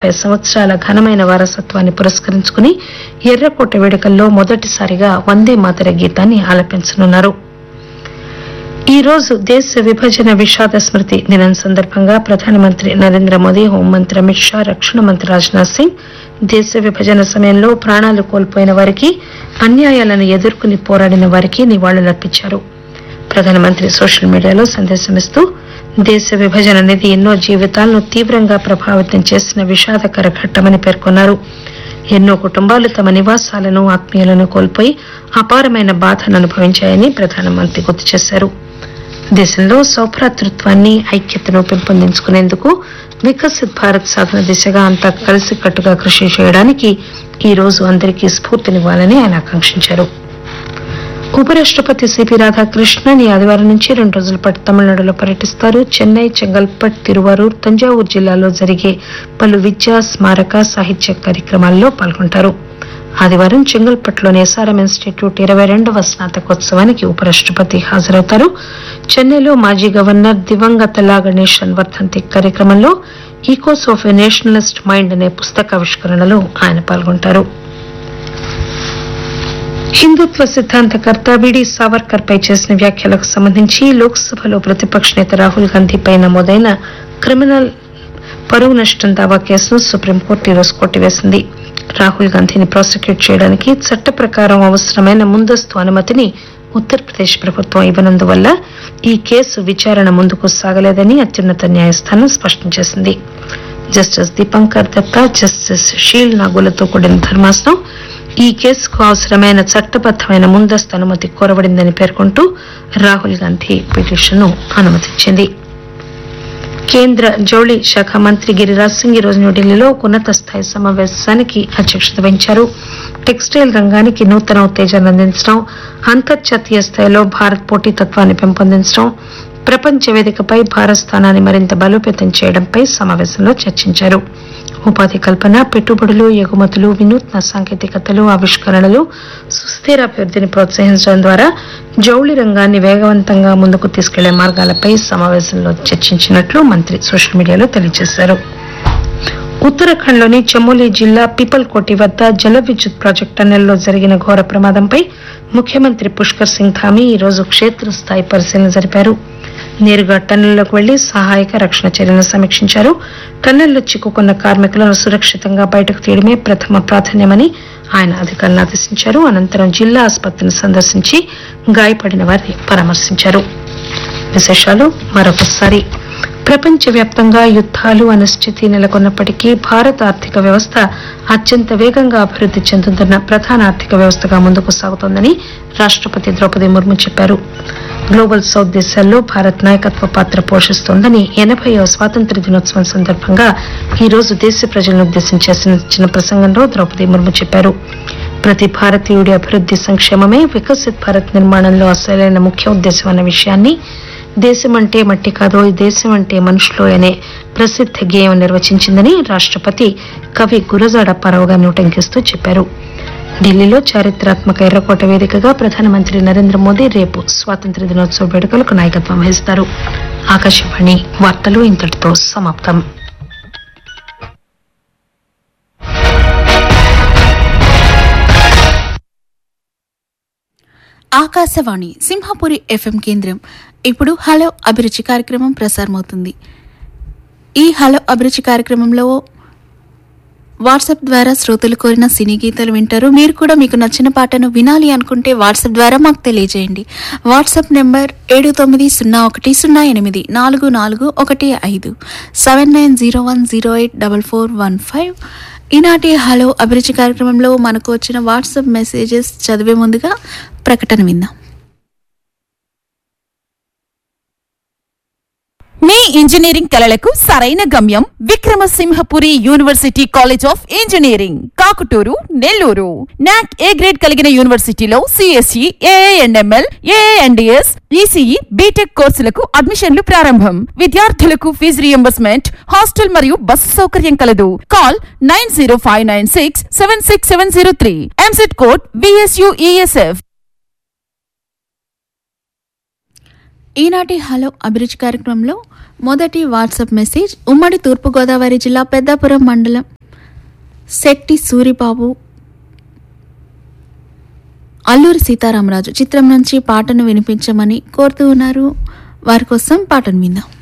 ముప్పై సంవత్సరాల ఘనమైన వారసత్వాన్ని పురస్కరించుకుని ఎర్రకోట వేడుకల్లో మొదటిసారిగా వందే మాతర గీతాన్ని ఆలపించనున్నారు ఈ రోజు దేశ విభజన విషాద స్మృతి దినం సందర్భంగా ప్రధానమంత్రి నరేంద్ర మోదీ హోంమంత్రి అమిత్ షా రక్షణ మంత్రి రాజ్నాథ్ సింగ్ దేశ విభజన సమయంలో ప్రాణాలు కోల్పోయిన వారికి అన్యాయాలను ఎదుర్కొని పోరాడిన వారికి నివాళులర్పించారు ప్రధానమంత్రి సోషల్ మీడియాలో సందేశమిస్తూ దేశ విభజన అనేది ఎన్నో జీవితాలను తీవ్రంగా ప్రభావితం చేసిన విషాదకర ఘట్టమని పేర్కొన్నారు ఎన్నో కుటుంబాలు తమ నివాసాలను ఆత్మీయులను కోల్పోయి అపారమైన బాధను అనుభవించాయని ప్రధానమంత్రి గుర్తు చేశారు దేశంలో సౌభ్రాతృత్వాన్ని ఐక్యతను పెంపొందించుకునేందుకు వికసిత్ భారత్ సాధన దిశగా అంతా కలిసికట్టుగా కృషి చేయడానికి ఈ రోజు అందరికీ స్ఫూర్తినివ్వాలని ఆయన ఆకాంక్షించారు ఉపరాష్టపతి సిపి రాధాకృష్ణన్ ఈ ఆదివారం నుంచి రెండు రోజుల పాటు తమిళనాడులో పర్యటిస్తారు చెన్నై చెంగల్పట్ తిరువారూర్ తంజావూరు జిల్లాలో జరిగే పలు విద్యా స్మారక సాహిత్య కార్యక్రమాల్లో పాల్గొంటారు ఆదివారం చెంగల్పట్లోని ఎస్ఆర్ఎం ఇన్స్టిట్యూట్ ఇరవై రెండవ స్నాతకోత్సవానికి ఉపరాష్టపతి హాజరవుతారు చెన్నైలో మాజీ గవర్నర్ దివంగత లా గణేశన్ వర్ధంతి కార్యక్రమంలో echoes of a nationalist mind అనే పుస్తకావిష్కరణలో ఆయన పాల్గొంటారు హిందుత్వ సిద్ధాంతకర్త విడి సావర్కర్ పై చేసిన వ్యాఖ్యలకు సంబంధించి లోక్సభలో ప్రతిపక్ష నేత రాహుల్ గాంధీపై నమోదైన క్రిమినల్ పరువు నష్టం దావా కేసును సుప్రీంకోర్టు ఈరోజు కొట్టివేసింది రాహుల్ గాంధీని ప్రాసిక్యూట్ చేయడానికి చట్ట ప్రకారం అవసరమైన ముందస్తు అనుమతిని ఉత్తరప్రదేశ్ ప్రభుత్వం ఇవ్వనందువల్ల ఈ కేసు విచారణ ముందుకు సాగలేదని అత్యున్నత న్యాయస్థానం స్పష్టం చేసింది జస్టిస్ దీపంకర్ దత్తా జస్టిస్ షీల్ నాగులతో కూడిన ధర్మాసనం ఈ కేసుకు అవసరమైన చట్టబద్దమైన ముందస్తు అనుమతి కోరబడిందని పేర్కొంటూ రాహుల్ గాంధీ పిటిషన్ను అనుమతించింది కేంద్ర జౌళి శాఖ మంత్రి గిరిరాజ్ సింగ్ ఈ రోజు న్యూఢిల్లీలో ఒక ఉన్నత స్థాయి సమావేశానికి అధ్యక్షత వహించారు టెక్స్టైల్ రంగానికి నూతన ఉత్తేజాన్ని అందించడం అంతర్జాతీయ స్థాయిలో భారత్ పోటీతత్వాన్ని పెంపొందించడం ప్రపంచ వేదికపై భారత్ స్థానాన్ని మరింత బలోపేతం చేయడంపై సమావేశంలో చర్చించారు ఉపాధి కల్పన పెట్టుబడులు ఎగుమతులు వినూత్న సాంకేతికతలు ఆవిష్కరణలు సుస్థిర అభివృద్ధిని ప్రోత్సహించడం ద్వారా జౌళి రంగాన్ని వేగవంతంగా ముందుకు తీసుకెళ్లే మార్గాలపై సమావేశంలో చర్చించినట్లు మంత్రి సోషల్ మీడియాలో తెలియజేశారు ఉత్తరాఖండ్లోని చమోలి జిల్లా పీపల్కోటి వద్ద జల విద్యుత్ ప్రాజెక్టు టన్నెల్లో జరిగిన ఘోర ప్రమాదంపై ముఖ్యమంత్రి పుష్కర్ సింగ్ ధామీ ఈ రోజు క్షేత్రస్థాయి పరిశీలన జరిపారు నేరుగా టన్నెల్లోకి వెళ్లి సహాయక రక్షణ చర్యలను సమీక్షించారు టన్నెల్లో చిక్కుకున్న కార్మికులను సురక్షితంగా బయటకు తీయడమే ప్రథమ ప్రాధాన్యమని ఆయన అధికారులను ఆదేశించారు అనంతరం జిల్లా ఆసుపత్రిని సందర్శించి గాయపడిన వారిని పరామర్శించారు విశేషాలు మరొకసారి ప్రపంచవ్యాప్తంగా యుద్ధాలు అనిశ్చితి నెలకొన్నప్పటికీ భారత ఆర్థిక వ్యవస్థ అత్యంత వేగంగా అభివృద్ది చెందుతున్న ప్రధాన ఆర్థిక వ్యవస్థగా ముందుకు సాగుతోందని రాష్టపతి ద్రౌపది ముర్ము చెప్పారు గ్లోబల్ సౌత్ దేశాల్లో భారత్ నాయకత్వ పాత్ర పోషిస్తోందని ఎనభైవ స్వాతంత్ర దినోత్సవం సందర్భంగా ఈ రోజు దేశ ప్రజలను ఉద్దేశించి చేసిన ప్రసంగంలో ద్రౌపది ముర్ము చెప్పారు ప్రతి భారతీయుడి అభివృద్ది సంక్షేమమే వికసిత్ భారత్ నిర్మాణంలో అసలైన ముఖ్య ఉద్దేశం అన్న విషయాన్ని దేశం అంటే మట్టి కాదో ఈ దేశం అంటే మనుషులో అనే ప్రసిద్ధ గేయం నిర్వచించిందని రాష్టపతి కవి గురజాడ పరవగా ఉటంకిస్తూ చెప్పారు ఢిల్లీలో చారిత్రాత్మక ఎర్రకోట వేదికగా ప్రధానమంత్రి నరేంద్ర మోదీ రేపు స్వాతంత్ర దినోత్సవ వేడుకలకు నాయకత్వం వహిస్తారు ఆకాశవాణి వార్తలు ఇంతటితో సమాప్తం ఆకాశవాణి సింహపురి ఎఫ్ఎం కేంద్రం ఇప్పుడు హలో అభిరుచి కార్యక్రమం ప్రసారమవుతుంది ఈ హలో అభిరుచి కార్యక్రమంలో వాట్సాప్ ద్వారా శ్రోతలు కోరిన సినీ గీతాలు వింటారు మీరు కూడా మీకు నచ్చిన పాటను వినాలి అనుకుంటే వాట్సాప్ ద్వారా మాకు తెలియజేయండి వాట్సాప్ నెంబర్ ఏడు తొమ్మిది సున్నా ఒకటి సున్నా ఎనిమిది నాలుగు నాలుగు ఒకటి ఐదు seven nine zero one zero eight double four one five ఈనాటి హలో అభిరుచి కార్యక్రమంలో మనకు వచ్చిన వాట్సాప్ మెసేజెస్ చదివే ముందుగా ప్రకటన విందాం మీ ఇంజనీరింగ్ కలలకు సరైన గమ్యం Vikrama Simhapuri university college of engineering Kakutur Nellore NAAC A grade కలిగిన యూనివర్సిటీలో CSE AIML AIDS ECE BTech కోర్సులకు అడ్మిషన్లు ప్రారంభం విద్యార్థులకు ఫీజు రియంబర్స్మెంట్ హాస్టల్ మరియు బస్సు సౌకర్యం కలదు call nine zero five nine six seven six seven zero three EAMCET code VSUESF ఈనాటి హలో అభిరుచి కార్యక్రమంలో మొదటి వాట్సాప్ మెసేజ్ ఉమ్మడి తూర్పుగోదావరి జిల్లా పెద్దాపురం మండలం శెట్టి సూరిబాబు అల్లూరి సీతారామరాజు చిత్రం నుంచి పాటను వినిపించమని కోరుతూ ఉన్నారు వారి కోసం పాటను విందాం